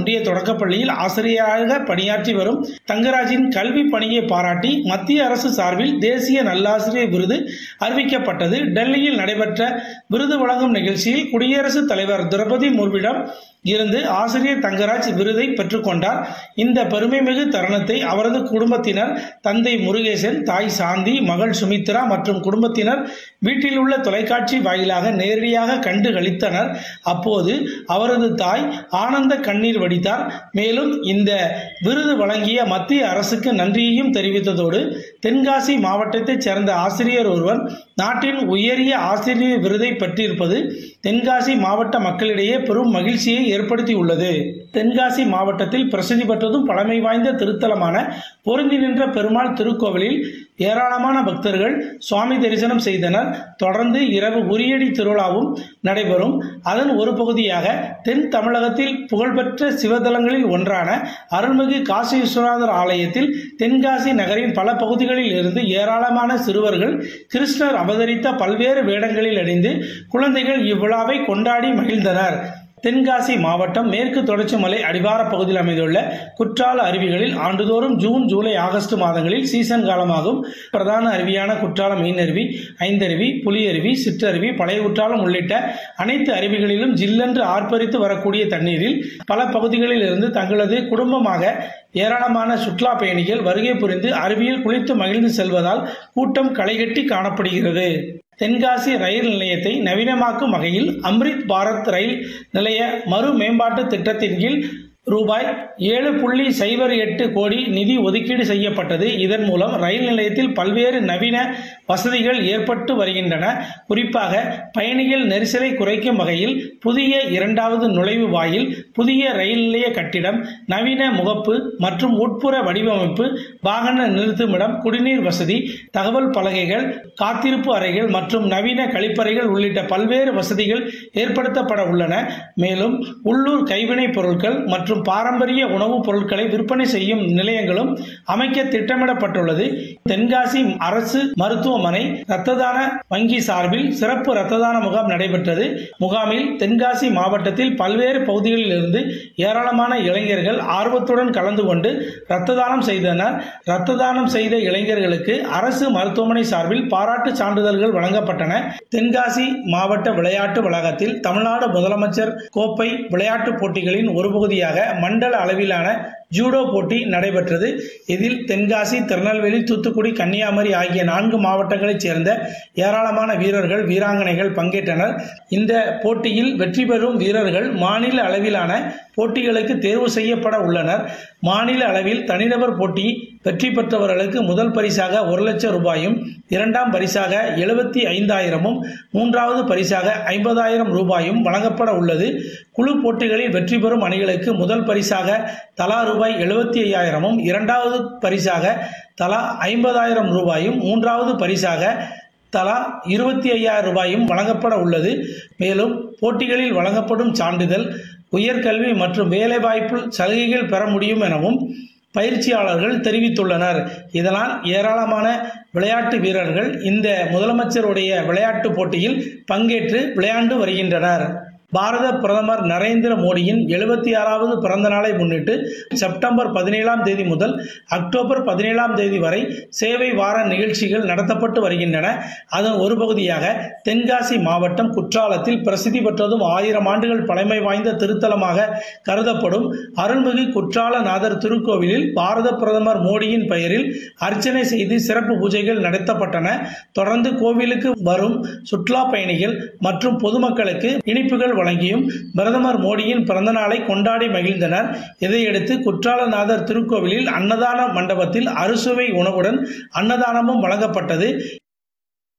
ஒன்றிய தொடக்கப்பள்ளியில் ஆசிரியராக பணியாற்றி வரும் தங்கராஜின் கல்வி பணியை பாராட்டி மத்திய அரசு சார்பில் தேசிய நல்லாசிரியர் விருது அறிவிக்கப்பட்டது டெல்லியில் நடைபெற்ற விருது வழங்கும் நிகழ்ச்சியில் குடியரசுத் தலைவர் திரௌபதி முர்முவிடம் இருந்து ஆசிரியர் தங்கராஜ் விருதை பெற்றுக்கொண்டார் இந்த பெருமைமிகு தருணத்தை அவரது குடும்பத்தினர் தந்தை முருகேசன் தாய் சாந்தி மகள் சுமித்ரா மற்றும் குடும்பத்தினர் வீட்டில் உள்ள தொலைக்காட்சி வாயிலாக நேரடியாக கண்டு களித்தனர் அப்போது அவரது தாய் ஆனந்த கண்ணீர் வடித்தார் மேலும் இந்த விருது வழங்கிய மத்திய அரசுக்கு நன்றியையும் தெரிவித்ததோடு தென்காசி மாவட்டத்தைச் சேர்ந்த ஆசிரியர் ஒருவர் நாட்டின் உயரிய ஆசிரியர் விருதை பெற்றிருப்பது தென்காசி மாவட்ட மக்களிடையே பெரும் மகிழ்ச்சியை ஏற்படுத்தியுள்ளது தென்காசி மாவட்டத்தில் பிரசித்தி பெற்றதும் பழமை வாய்ந்த திருத்தலமான பொருந்தி நின்ற பெருமாள் திருக்கோவிலில் ஏராளமான பக்தர்கள் சுவாமி தரிசனம் செய்தனர் தொடர்ந்து இரவு உரியடி திருவிழாவும் நடைபெறும் அதன் ஒரு பகுதியாக தென் தமிழகத்தில் புகழ்பெற்ற சிவதலங்களில் ஒன்றான அருள்மிகு காசி விஸ்வநாதர் ஆலயத்தில் தென்காசி நகரின் பல பகுதிகளில் இருந்து ஏராளமான சிறுவர்கள் கிருஷ்ணர் அவதரித்த பல்வேறு வேடங்களில் அணிந்து குழந்தைகள் இவ்விழாவை கொண்டாடி மகிழ்ந்தனர் தென்காசி மாவட்டம் மேற்கு தொடர்ச்சி மலை அடிவார பகுதியில் அமைந்துள்ள குற்றால அருவிகளில் ஆண்டுதோறும் ஜூன் ஜூலை ஆகஸ்ட் மாதங்களில் சீசன் காலமாகும் பிரதான அருவியான குற்றாலம் மீனருவி ஐந்தருவி புலியருவி சிற்றருவி பழைய குற்றாலம் உள்ளிட்ட அனைத்து அருவிகளிலும் ஜில்லென்று ஆர்ப்பரித்து வரக்கூடிய தண்ணீரில் பல பகுதிகளில் இருந்து தங்களது குடும்பமாக ஏராளமான சுற்றுலா பயணிகள் வருகை புரிந்து அருவியில் குளித்து மகிழ்ந்து செல்வதால் கூட்டம் களைகட்டி காணப்படுகிறது தென்காசி ரயில் நிலையத்தை நவீனமாக்கும் வகையில் அம்ரித் பாரத் ரயில் நிலைய மறு மேம்பாட்டு திட்டத்தின் கீழ் ரூபாய் ஏழு புள்ளி சைபர் எட்டு கோடி நிதி ஒதுக்கீடு செய்யப்பட்டது இதன் மூலம் ரயில் நிலையத்தில் பல்வேறு நவீன வசதிகள் ஏற்பட்டு வருகின்றன குறிப்பாக பயணிகள் நெரிசலை குறைக்கும் வகையில் புதிய இரண்டாவது நுழைவு வாயில் புதிய ரயில் நிலைய கட்டிடம் நவீன முகப்பு மற்றும் உட்புற வடிவமைப்பு வாகன நிறுத்துமிடம் குடிநீர் வசதி தகவல் பலகைகள் காத்திருப்பு அறைகள் மற்றும் நவீன கழிப்பறைகள் உள்ளிட்ட பல்வேறு வசதிகள் ஏற்படுத்தப்பட உள்ளன மேலும் உள்ளூர் கைவினைப் பொருட்கள் மற்றும் பாரம்பரிய உணவுப் பொருட்களை விற்பனை செய்யும் நிலையங்களும் அமைக்க திட்டமிடப்பட்டுள்ளது தென்காசி அரசு மருத்துவமனை இரத்த தான வங்கி சார்பில் சிறப்பு இரத்த தான முகாம் நடைபெற்றது முகாமில் தென்காசி மாவட்டத்தில் பல்வேறு பகுதிகளில் இருந்து ஏராளமான இளைஞர்கள் ஆர்வத்துடன் கலந்து கொண்டு இரத்த தானம் செய்தனர் இரத்த தானம் செய்த இளைஞர்களுக்கு அரசு மருத்துவமனை சார்பில் பாராட்டு சான்றிதழ்கள் வழங்கப்பட்டன தென்காசி மாவட்ட விளையாட்டு வளாகத்தில் தமிழ்நாடு முதலமைச்சர் கோப்பை விளையாட்டுப் போட்டிகளின் ஒரு பகுதியாக மண்டல அளவிலான ஜூடோ போட்டி நடைபெற்றது இதில் தென்காசி திருநெல்வேலி தூத்துக்குடி கன்னியாகுமரி ஆகிய நான்கு மாவட்டங்களைச் சேர்ந்த ஏராளமான வீரர்கள் வீராங்கனைகள் பங்கேற்றனர் இந்த போட்டியில் வெற்றி பெறும் வீரர்கள் மாநில அளவிலான போட்டிகளுக்கு தேர்வு செய்யப்பட உள்ளனர் மாநில அளவில் தனிநபர் போட்டி வெற்றி பெற்றவர்களுக்கு முதல் பரிசாக ஒரு லட்சம் ரூபாயும் இரண்டாம் பரிசாக எழுபத்தி ஐந்தாயிரமும் மூன்றாவது பரிசாக ஐம்பதாயிரம் ரூபாயும் வழங்கப்பட உள்ளது குழு போட்டிகளில் வெற்றி பெறும் அணிகளுக்கு முதல் பரிசாக தலா ரூபாய் எழுபத்தி ஐயாயிரமும் இரண்டாவது பரிசாக தலா ஐம்பதாயிரம் ரூபாயும் மூன்றாவது பரிசாக தலா இருபத்தி ஐயாயிரம் ரூபாயும் வழங்கப்பட உள்ளது மேலும் போட்டிகளில் வழங்கப்படும் சான்றிதழ் உயர்கல்வி மற்றும் வேலைவாய்ப்பு சலுகைகள் பெற முடியும் எனவும் பயிற்சியாளர்கள் தெரிவித்துள்ளனர் இதனால் ஏராளமான விளையாட்டு வீரர்கள் இந்த முதலமைச்சருடைய விளையாட்டு போட்டியில் பங்கேற்று விளையாண்டு வருகின்றனர் பாரத பிரதமர் நரேந்திர மோடியின் எழுபத்தி ஆறாவது பிறந்த நாளை முன்னிட்டு செப்டம்பர் பதினேழாம் தேதி முதல் அக்டோபர் பதினேழாம் தேதி வரை சேவை வார நிகழ்ச்சிகள் நடத்தப்பட்டு வருகின்றன அதன் ஒரு பகுதியாக தென்காசி மாவட்டம் குற்றாலத்தில் பிரசித்தி பெற்றதும் ஆயிரம் ஆண்டுகள் பழமை வாய்ந்த திருத்தலமாக கருதப்படும் அருள்மிகு குற்றாலநாதர் திருக்கோவிலில் பாரத பிரதமர் மோடியின் பெயரில் அர்ச்சனை செய்து சிறப்பு பூஜைகள் நடத்தப்பட்டன தொடர்ந்து கோவிலுக்கு வரும் சுற்றுலா பயணிகள் மற்றும் பொதுமக்களுக்கு இனிப்புகள் வழங்கியும் பிரதமர் மோடியின் பிறந்த நாளை கொண்டாடி மகிழ்ந்தனர் இதையடுத்து குற்றாலநாதர் திருக்கோவிலில் அன்னதான மண்டபத்தில் அறுசுவை உணவுடன் அன்னதானமும் வழங்கப்பட்டது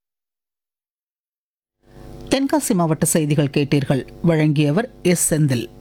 தென்காசி மாவட்ட செய்திகள் கேட்டீர்கள் வழங்கியவர் எஸ் செந்தில்